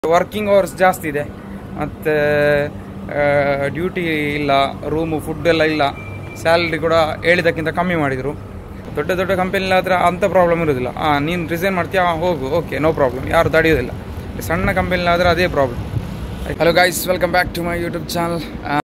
working hours ಜಾಸ್ತಿ ಇದೆ ಮತ್ತು ಡ್ಯೂಟಿ ಇಲ್ಲ ರೂಮು ಫುಡ್ ಎಲ್ಲ ಇಲ್ಲ ಸ್ಯಾಲ್ರಿ ಕೂಡ ಹೇಳಿದ್ದಕ್ಕಿಂತ ಕಮ್ಮಿ ಮಾಡಿದರು ದೊಡ್ಡ ದೊಡ್ಡ ಕಂಪನಿಲಿ ಆದರೆ ಅಂಥ ಪ್ರಾಬ್ಲಮ್ ಇರೋದಿಲ್ಲ ಹಾಂ ನೀನು ರಿಸೈನ್ ಮಾಡ್ತೀಯಾ ಹೋಗು ಓಕೆ ನೋ ಪ್ರಾಬ್ಲಮ್ ಯಾರು ತಡೆಯೋದಿಲ್ಲ ಸಣ್ಣ ಕಂಪನಿಲಿ ಆದರೆ ಅದೇ problem hello guys welcome back to my YouTube channel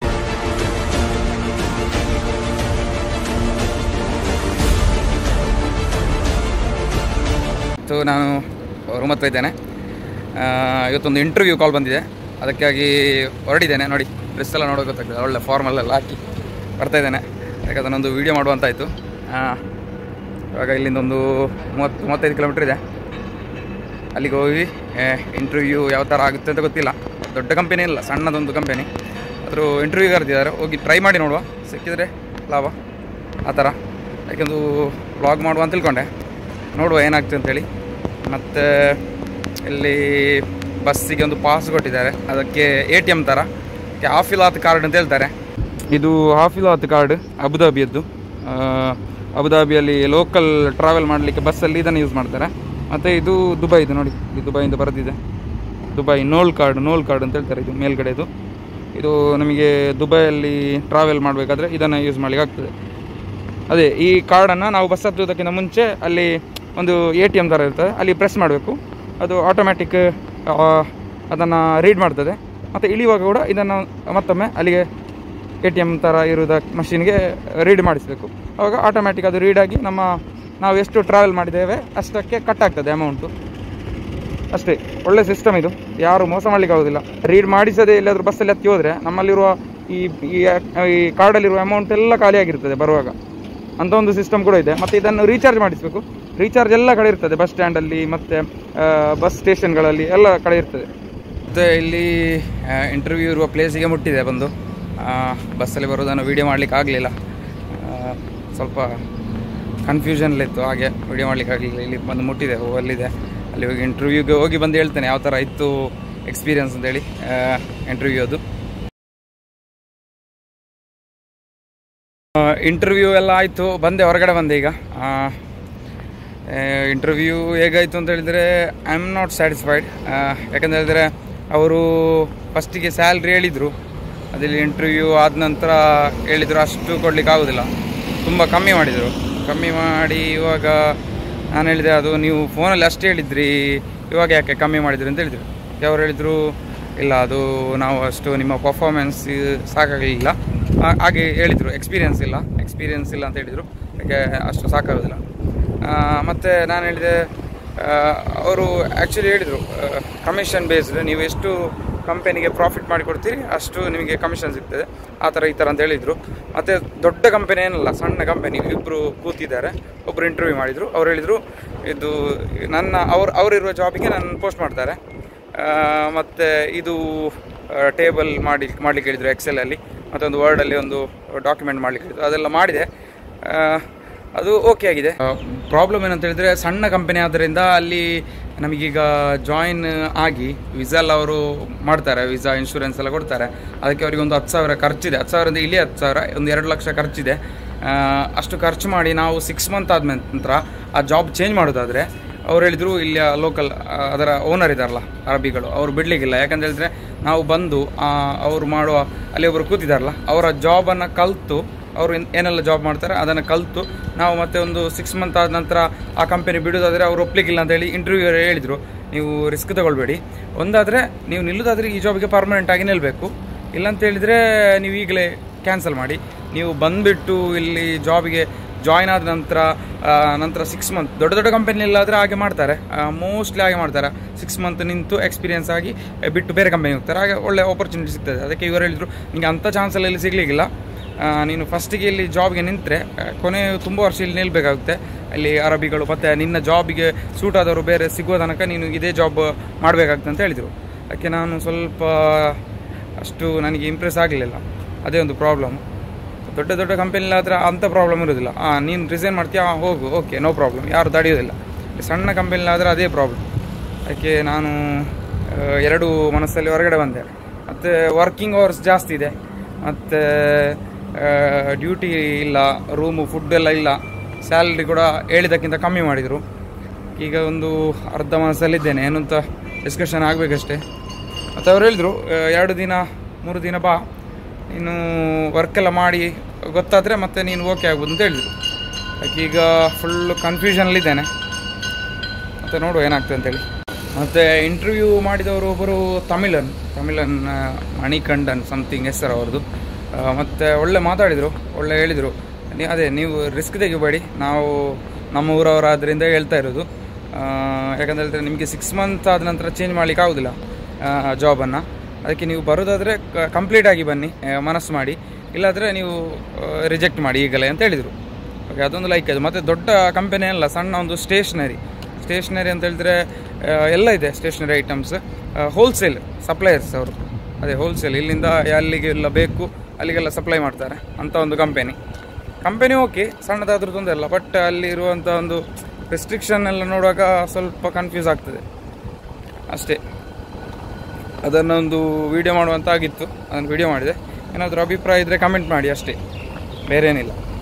so ನಾನು ರೂಮ್ ಹತ್ರ ಇದ್ದೇನೆ ಆ, ಇವತ್ತೊಂದು ಇಂಟರ್ವ್ಯೂ ಕಾಲ್ ಬಂದಿದೆ ಅದಕ್ಕಾಗಿ ಹೊರಡಿದ್ದೇನೆ ನೋಡಿ ಡ್ರೆಸ್ ಎಲ್ಲ ನೋಡೋಕೆ ಗೊತ್ತಾಗ್ತದೆ ಒಳ್ಳೆ ಫಾರ್ಮಲ್ಲೆಲ್ಲ ಹಾಕಿ ಬರ್ತಾ ಇದ್ದೇನೆ ಯಾಕೆ ಅದನ್ನೊಂದು ವೀಡಿಯೋ ಮಾಡುವಂತಾಯಿತು ಇವಾಗ ಇಲ್ಲಿಂದ ಒಂದು ಮೂವತ್ತು ಮೂವತ್ತೈದು ಕಿಲೋಮೀಟ್ರ್ ಇದೆ ಅಲ್ಲಿಗೆ ಹೋಗಿ ಇಂಟರ್ವ್ಯೂ ಯಾವ ಥರ ಆಗುತ್ತೆ ಅಂತ ಗೊತ್ತಿಲ್ಲ ದೊಡ್ಡ ಕಂಪನಿ ಇಲ್ಲ ಸಣ್ಣದೊಂದು ಕಂಪನಿ ಅದ್ರ ಇಂಟರ್ವ್ಯೂ ಕರೆದಿದ್ದಾರೆ ಹೋಗಿ ಟ್ರೈ ಮಾಡಿ ನೋಡುವ ಸಿಕ್ಕಿದ್ರೆ ಲಾಭ ಆ ಥರ ಯಾಕೆಂದು ವ್ಲಾಗ್ ಮಾಡುವ ಅಂತ ತಿಳ್ಕೊಂಡೆ ನೋಡುವ ಏನಾಗ್ತದೆ ಅಂತೇಳಿ ಮತ್ತು ಇಲ್ಲಿ ಬಸ್ಸಿಗೆ ಒಂದು ಪಾಸ್ ಕೊಟ್ಟಿದ್ದಾರೆ ಅದಕ್ಕೆ ಎ ಟಿ ಎಮ್ ಥರ ಹಾಫಿಲಾತ್ ಕಾರ್ಡ್ ಅಂತ ಹೇಳ್ತಾರೆ ಇದು ಹಾಫಿಲಾತ್ ಕಾರ್ಡ್ ಅಬುದಾಬಿಯದ್ದು ಆ, ಅಬುದಾಬಿಯಲ್ಲಿ ಲೋಕಲ್ ಟ್ರಾವೆಲ್ ಮಾಡಲಿಕ್ಕೆ ಬಸ್ಸಲ್ಲಿ ಇದನ್ನು ಯೂಸ್ ಮಾಡ್ತಾರೆ ಮತ್ತು ಇದು ದುಬೈದು ನೋಡಿ ಇದು ದುಬೈಯಿಂದ ಬರೆದಿದೆ Dubai Nol card Nol card ಅಂತ ಹೇಳ್ತಾರೆ ಇದು ಮೇಲ್ಗಡೆ ಇದು ಇದು ನಮಗೆ ದುಬೈಯಲ್ಲಿ ಟ್ರಾವೆಲ್ ಮಾಡಬೇಕಾದ್ರೆ ಇದನ್ನು ಯೂಸ್ ಮಾಡಲಿಕ್ಕೆ ಆಗ್ತದೆ ಅದೇ ಈ ಕಾರ್ಡನ್ನು ನಾವು ಬಸ್ ಹತ್ತುವುದಕ್ಕಿಂತ ಮುಂಚೆ ಅಲ್ಲಿ ಒಂದು ಎ ಟಿ ಎಮ್ ಥರ ಇರ್ತದೆ ಅಲ್ಲಿ ಪ್ರೆಸ್ ಮಾಡಬೇಕು ಅದು ಆಟೋಮ್ಯಾಟಿಕ್ ಅದನ್ನು ರೀಡ್ ಮಾಡ್ತದೆ ಮತ್ತು ಇಳಿಯುವಾಗ ಕೂಡ ಇದನ್ನು ಮತ್ತೊಮ್ಮೆ ಅಲ್ಲಿಗೆ ಎ ಟಿ ಎಮ್ ಥರ ಇರೋದ ಮಷಿನ್ಗೆ ರೀಡ್ ಮಾಡಿಸಬೇಕು ಆವಾಗ ಆಟೋಮ್ಯಾಟಿಕ್ ಅದು ರೀಡ್ ಆಗಿ ನಮ್ಮ ನಾವು ಎಷ್ಟು ಟ್ರಾವೆಲ್ ಮಾಡಿದ್ದೇವೆ ಅಷ್ಟಕ್ಕೆ ಕಟ್ ಆಗ್ತದೆ ಅಮೌಂಟು ಅಷ್ಟೇ ಒಳ್ಳೆ ಸಿಸ್ಟಮ್ ಇದು ಯಾರು ಮೋಸ ಮಾಡ್ಲಿಕ್ಕೆ ಆಗೋದಿಲ್ಲ ರೀಡ್ ಮಾಡಿಸದೆ ಎಲ್ಲಾದರೂ ಬಸ್ಸಲ್ಲಿ ಹತ್ತಿ ಹೋದರೆ ನಮ್ಮಲ್ಲಿರುವ ಈ ಈ ಈ ಕಾರ್ಡಲ್ಲಿರುವ ಅಮೌಂಟ್ ಎಲ್ಲ ಖಾಲಿಯಾಗಿರ್ತದೆ ಬರುವಾಗ ಅಂತ ಒಂದು ಸಿಸ್ಟಮ್ ಕೂಡ ಇದೆ ಮತ್ತು ಇದನ್ನು ರೀಚಾರ್ಜ್ ಮಾಡಿಸಬೇಕು ರೀಚಾರ್ಜ್ ಎಲ್ಲ ಕಡೆ ಇರ್ತದೆ ಬಸ್ ಸ್ಟ್ಯಾಂಡಲ್ಲಿ ಮತ್ತು ಬಸ್ ಸ್ಟೇಷನ್ಗಳಲ್ಲಿ ಎಲ್ಲ ಕಡೆ ಇರ್ತದೆ ಮತ್ತು ಇಲ್ಲಿ ಇಂಟರ್ವ್ಯೂ ಇರುವ ಪ್ಲೇಸಿಗೆ ಮುಟ್ಟಿದೆ ಬಂದು ಬಸ್ಸಲ್ಲಿ ಬರೋದನ್ನು ವೀಡಿಯೋ ಮಾಡಲಿಕ್ಕೆ ಆಗಲಿಲ್ಲ ಸ್ವಲ್ಪ ಕನ್ಫ್ಯೂಷನ್ಲಿತ್ತು ಹಾಗೆ ವಿಡಿಯೋ ಮಾಡ್ಲಿಕ್ಕೆ ಆಗಲಿಲ್ಲ ಇಲ್ಲಿ ಬಂದು ಮುಟ್ಟಿದೆ ಓ, ಅಲ್ಲಿದೆ ಅಲ್ಲಿ ಹೋಗಿ ಇಂಟರ್ವ್ಯೂಗೆ ಹೋಗಿ ಬಂದು ಹೇಳ್ತೇನೆ ಯಾವ ಥರ ಇತ್ತು ಎಕ್ಸ್ಪೀರಿಯನ್ಸ್ ಅಂತೇಳಿ ಇಂಟರ್ವ್ಯೂ ಅದು ಇಂಟರ್ವ್ಯೂ ಎಲ್ಲ ಆಯಿತು ಬಂದೆ ಹೊರಗಡೆ ಬಂದೆ ಈಗ ಇಂಟರ್ವ್ಯೂ ಹೇಗಾಯಿತು ಅಂತ ಹೇಳಿದರೆ ಐ ಆಮ್ ನಾಟ್ ಸ್ಯಾಟಿಸ್ಫೈಡ್ ಯಾಕಂತ ಹೇಳಿದರೆ ಅವರು ಫಸ್ಟಿಗೆ ಸ್ಯಾಲ್ರಿ ಹೇಳಿದರು ಅದಲ್ಲಿ ಇಂಟರ್ವ್ಯೂ ಆದ ನಂತರ ಹೇಳಿದರು ಅಷ್ಟು ಕೊಡ್ಲಿಕ್ಕೆ ಆಗೋದಿಲ್ಲ ತುಂಬ ಕಮ್ಮಿ ಮಾಡಿದರು ಕಮ್ಮಿ ಮಾಡಿ ಇವಾಗ ನಾನು ಹೇಳಿದೆ ಅದು ನೀವು ಫೋನಲ್ಲಿ ಅಷ್ಟು ಹೇಳಿದ್ರಿ ಇವಾಗ ಯಾಕೆ ಕಮ್ಮಿ ಮಾಡಿದ್ರಿ ಅಂತ ಹೇಳಿದರು ಅವ್ರು ಹೇಳಿದರು ಇಲ್ಲ ಅದು ನಾವು ಅಷ್ಟು ನಿಮ್ಮ ಪರ್ಫಾರ್ಮೆನ್ಸ್ ಸಾಕಾಗಲಿಲ್ಲ ಹಾ- ಹಾಗೆ ಹೇಳಿದರು ಎಕ್ಸ್ಪೀರಿಯನ್ಸ್ ಇಲ್ಲ ಎಕ್ಸ್ಪೀರಿಯನ್ಸ್ ಇಲ್ಲ ಅಂತ ಹೇಳಿದರು ಯಾಕೆ ಅಷ್ಟು ಸಾಕಾಗೋದಿಲ್ಲ ಆ, ಮತ್ತೆ ನಾನು ಹೇಳಿದೆ ಅವರು ಆ್ಯಕ್ಚುಲಿ ಹೇಳಿದರು ಕಮಿಷನ್ ಬೇಸ್ಡ್ ನೀವು ಎಷ್ಟು ಕಂಪನಿಗೆ ಪ್ರಾಫಿಟ್ ಮಾಡಿ ಕೊಡ್ತೀರಿ ಅಷ್ಟು ನಿಮಗೆ ಕಮಿಷನ್ ಸಿಗ್ತದೆ ಆ ಥರ ಈ ಥರ ಅಂತ ಹೇಳಿದರು ಮತ್ತು ದೊಡ್ಡ ಕಂಪನಿ ಏನಲ್ಲ ಸಣ್ಣ ಕಂಪನಿ ಇಬ್ಬರು ಕೂತಿದ್ದಾರೆ ಒಬ್ಬರು ಇಂಟರ್ವ್ಯೂ ಮಾಡಿದರು ಅವ್ರು ಹೇಳಿದರು ಇದು ನನ್ನ ಅವ್ರು ಅವರಿರುವ ಜಾಬಿಗೆ ನನ್ನ ಪೋಸ್ಟ್ ಮಾಡ್ತಾರೆ ಮತ್ತು ಇದು ಟೇಬಲ್ ಮಾಡಿ ಮಾಡ್ಲಿಕ್ಕೆ ಹೇಳಿದರು ಎಕ್ಸೆಲಲ್ಲಿ ಮತ್ತೊಂದು ವರ್ಡಲ್ಲಿ ಒಂದು ಡಾಕ್ಯುಮೆಂಟ್ ಮಾಡ್ಲಿಕ್ಕೆ ಹೇಳಿದ್ರು ಅದೆಲ್ಲ ಮಾಡಿದೆ ಆ, ಅದು ಓಕೆ ಆಗಿದೆ ಪ್ರಾಬ್ಲಮ್ ಏನಂತ ಹೇಳಿದ್ರೆ ಸಣ್ಣ ಕಂಪನಿ ಆದ್ದರಿಂದ ಅಲ್ಲಿ ನಮಗೀಗ ಜಾಯಿನ್ ಆಗಿ ವಿಸಾ ಎಲ್ಲ ಅವರು ಮಾಡ್ತಾರೆ ವಿಸಾ ಇನ್ಶೂರೆನ್ಸ್ ಎಲ್ಲ ಕೊಡ್ತಾರೆ ಅದಕ್ಕೆ ಅವರಿಗೆ ಒಂದು ಹತ್ತು ಸಾವಿರ ಖರ್ಚಿದೆ ಹತ್ತು ಸಾವಿರದ ಇಲ್ಲಿ ಹತ್ತು ಸಾವಿರ ಒಂದು ಎರಡು ಲಕ್ಷ ಖರ್ಚಿದೆ ಆ, ಅಷ್ಟು ಖರ್ಚು ಮಾಡಿ ನಾವು ಸಿಕ್ಸ್ ಮಂತ್ ಆದ ನಂತರ ಆ ಜಾಬ್ ಚೇಂಜ್ ಮಾಡೋದಾದರೆ ಅವ್ರು ಹೇಳಿದರು ಇಲ್ಲಿ ಲೋಕಲ್ ಅದರ ಓನರ್ ಇದ್ದಾರಲ್ಲ ಅರಬಿಗಳು ಅವ್ರು ಬಿಡಲಿಕ್ಕಿಲ್ಲ ಯಾಕಂತ ಹೇಳಿದ್ರೆ ನಾವು ಬಂದು ಆ, ಅವ್ರು ಮಾಡುವ ಅಲ್ಲಿ ಒಬ್ಬರು ಕೂತಿದ್ದಾರಲ್ಲ ಅವರ ಜಾಬನ್ನು ಕಲಿತು ಅವರು ಏನ್- ಏನೆಲ್ಲ ಜಾಬ್ ಮಾಡ್ತಾರೆ ಅದನ್ನು ಕಲಿತು ನಾವು ಮತ್ತೆ ಒಂದು ಸಿಕ್ಸ್ ಮಂತ್ ಆದ ನಂತರ ಆ ಕಂಪನಿ ಬಿಡೋದಾದರೆ ಅವ್ರು ಒಪ್ಲಿಕ್ಕಿಲ್ಲ ಅಂತ ಹೇಳಿ ಇಂಟರ್ವ್ಯೂ ಹೇಳಿದರು ನೀವು ರಿಸ್ಕ್ ತಗೊಳ್ಬೇಡಿ ಒಂದಾದರೆ ನೀವು ನಿಲ್ಲೋದಾದರೆ ಈ ಜಾಬ್ಗೆ ಪರ್ಮನೆಂಟ್ ಆಗಿ ನಿಲ್ಲಬೇಕು ಇಲ್ಲಂತ ಹೇಳಿದರೆ ನೀವು ಈಗಲೇ ಕ್ಯಾನ್ಸಲ್ ಮಾಡಿ ನೀವು ಬಂದುಬಿಟ್ಟು ಇಲ್ಲಿ ಜಾಬಿಗೆ ಜಾಯ್ನ್ ಆದ ನಂತರ ಆ, ನಂತರ ಸಿಕ್ಸ್ ಮಂತ್ ದೊಡ್ಡ ದೊಡ್ಡ ಕಂಪನಿಯಲ್ಲಾದರೆ ಹಾಗೆ ಮಾಡ್ತಾರೆ ಮೋಸ್ಟ್ಲಿ ಹಾಗೆ ಮಾಡ್ತಾರೆ ಸಿಕ್ಸ್ ಮಂತ್ ನಿಂತು ಎಕ್ಸ್ಪೀರಿಯನ್ಸ್ ಆಗಿ ಆ, ಬಿಟ್ಟು ಬೇರೆ ಕಂಪನಿ ಹೋಗ್ತಾರೆ ಹಾಗೆ ಒಳ್ಳೆ ಆಪರ್ಚುನಿಟಿ ಸಿಗ್ತದೆ ಅದಕ್ಕೆ ಇವರು ಹೇಳಿದರು ನಿಮಗೆ ಅಂಥ ಚಾನ್ಸ್ ಎಲ್ಲ ಇಲ್ಲಿ ಸಿಗಲಿಕ್ಕಿಲ್ಲ ಆ, ನೀನು ಫಸ್ಟಿಗೆ ಇಲ್ಲಿ ಜಾಬ್ಗೆ ನಿಂತರೆ ಕೊನೆ ತುಂಬ ವರ್ಷ ಇಲ್ಲಿ ನಿಲ್ಲಬೇಕಾಗುತ್ತೆ ಅಲ್ಲಿ ಅರಬಿಗಳು ಮತ್ತು ನಿನ್ನ ಜಾಬಿಗೆ ಸೂಟ್ ಆದವರು ಬೇರೆ ಸಿಗುವ ತನಕ ನೀನು ಇದೇ ಜಾಬ್ ಮಾಡಬೇಕಾಗ್ತದೆ ಅಂತ ಹೇಳಿದರು ಅದಕ್ಕೆ ನಾನು ಸ್ವಲ್ಪ ಅಷ್ಟು ನನಗೆ ಇಂಪ್ರೆಸ್ ಆಗಲಿಲ್ಲ ಅದೇ ಒಂದು ಪ್ರಾಬ್ಲಮ್ ದೊಡ್ಡ ದೊಡ್ಡ ಕಂಪನಿಲಿ ಆದರೆ ಅಂಥ ಪ್ರಾಬ್ಲಮ್ ಇರೋದಿಲ್ಲ ಹಾಂ ನೀನು ರಿಸೈನ್ ಮಾಡ್ತೀಯಾ ಹಾಂ, ಹೋಗು ಓಕೆ ನೋ ಪ್ರಾಬ್ಲಮ್ ಯಾರು ತಡೆಯೋದಿಲ್ಲ ಸಣ್ಣ ಕಂಪನಿಲಿ ಆದರೆ ಅದೇ ಪ್ರಾಬ್ಲಮ್ ಅದಕ್ಕೆ ನಾನು ಆ, ಎರಡು ಮನಸ್ಸಲ್ಲಿ ಹೊರಗಡೆ ಬಂದೆ ಮತ್ತು ವರ್ಕಿಂಗ್ ಅವರ್ಸ್ ಜಾಸ್ತಿ ಇದೆ ಮತ್ತು ಡ್ಯೂಟಿ ಇಲ್ಲ ರೂಮು ಫುಡ್ ಎಲ್ಲ ಇಲ್ಲ ಸ್ಯಾಲ್ರಿ ಕೂಡ ಹೇಳಿದ್ದಕ್ಕಿಂತ ಕಮ್ಮಿ ಮಾಡಿದರು ಈಗ ಒಂದು ಅರ್ಧ ಮನಸ್ಸಲ್ಲಿದ್ದೇನೆ ಏನು ಅಂತ ಡಿಸ್ಕಷನ್ ಆಗಬೇಕಷ್ಟೇ ಮತ್ತು ಅವ್ರು ಹೇಳಿದರು ಎರಡು ದಿನ ಮೂರು ದಿನ ಬಾ ನೀನು ವರ್ಕೆಲ್ಲ ಮಾಡಿ ಗೊತ್ತಾದರೆ ಮತ್ತೆ ನೀನು ಓಕೆ ಆಗ್ಬೋದು ಅಂತ ಹೇಳಿದರು ಯಾಕೆ ಈಗ ಫುಲ್ಲು ಕನ್ಫ್ಯೂಷನಲ್ಲಿದ್ದೇನೆ ಮತ್ತು ನೋಡುವ ಏನಾಗ್ತದೆ ಅಂತೇಳಿ ಮತ್ತು ಇಂಟರ್ವ್ಯೂ ಮಾಡಿದವರು ಒಬ್ಬರು ತಮಿಳನ್ ತಮಿಳನ್ ಆ, ಮಣಿಕಂಡನ್ ಸಮಥಿಂಗ್ ಹೆಸರು ಅವ್ರದ್ದು ಮತ್ತು ಒಳ್ಳೆ ಮಾತಾಡಿದರು ಒಳ್ಳೆ ಹೇಳಿದರು ನೀ ಅದೇ ನೀವು ರಿಸ್ಕ್ ತೆಗಿಬೇಡಿ ನಾವು ನಮ್ಮ ಊರವರಾದ್ರಿಂದ ಹೇಳ್ತಾ ಇರೋದು ಆ, ಯಾಕಂತ ಹೇಳಿದ್ರೆ ನಿಮಗೆ ಸಿಕ್ಸ್ ಮಂತ್ ಆದ ನಂತರ ಚೇಂಜ್ ಮಾಡ್ಲಿಕ್ಕೆ ಆಗೋದಿಲ್ಲ ಜಾಬನ್ನು ಅದಕ್ಕೆ ನೀವು ಬರೋದಾದರೆ ಕಂಪ್ಲೀಟ್ ಆಗಿ ಬನ್ನಿ ಆ, ಮನಸ್ಸು ಮಾಡಿ ಇಲ್ಲಾಂದರೆ ನೀವು ರಿಜೆಕ್ಟ್ ಮಾಡಿ ಈಗಲೇ ಅಂತ ಹೇಳಿದರು ಓಕೆ ಅದೊಂದು ಲೈಕ್ ಅದು ಮತ್ತು ದೊಡ್ಡ ಕಂಪನಿ ಅಲ್ಲ ಸಣ್ಣ ಒಂದು ಸ್ಟೇಷ್ನರಿ ಸ್ಟೇಷ್ನರಿ ಅಂತ ಹೇಳಿದ್ರೆ ಆ, ಎಲ್ಲ ಇದೆ ಸ್ಟೇಷ್ನರಿ ಐಟಮ್ಸ್ ಹೋಲ್ಸೇಲ್ ಸಪ್ಲೈಯರ್ಸ್ ಅವರು ಅದೇ ಹೋಲ್ಸೇಲ್ ಇಲ್ಲಿಂದ ಅಲ್ಲಿಗೆಲ್ಲ ಬೇಕು ಅಲ್ಲಿಗೆಲ್ಲ ಸಪ್ಲೈ ಮಾಡ್ತಾರೆ ಅಂಥ ಒಂದು ಕಂಪೆನಿ ಕಂಪೆನಿ ಓಕೆ ಸಣ್ಣದಾದ್ರದ್ದೊಂದಲ್ಲ ಬಟ್ ಅಲ್ಲಿ ಇರುವಂಥ ಒಂದು ರೆಸ್ಟ್ರಿಕ್ಷನ್ ಎಲ್ಲ ನೋಡುವಾಗ ಸ್ವಲ್ಪ ಕನ್ಫ್ಯೂಸ್ ಆಗ್ತದೆ ಅಷ್ಟೇ ಅದನ್ನೊಂದು ವಿಡಿಯೋ ಮಾಡುವಂತ ಆಗಿತ್ತು ಅದನ್ನು ವಿಡಿಯೋ ಮಾಡಿದೆ ಏನಾದರೂ ಅಭಿಪ್ರಾಯ ಇದ್ದರೆ ಕಮೆಂಟ್ ಮಾಡಿ ಅಷ್ಟೇ ಬೇರೆ ಏನಿಲ್ಲ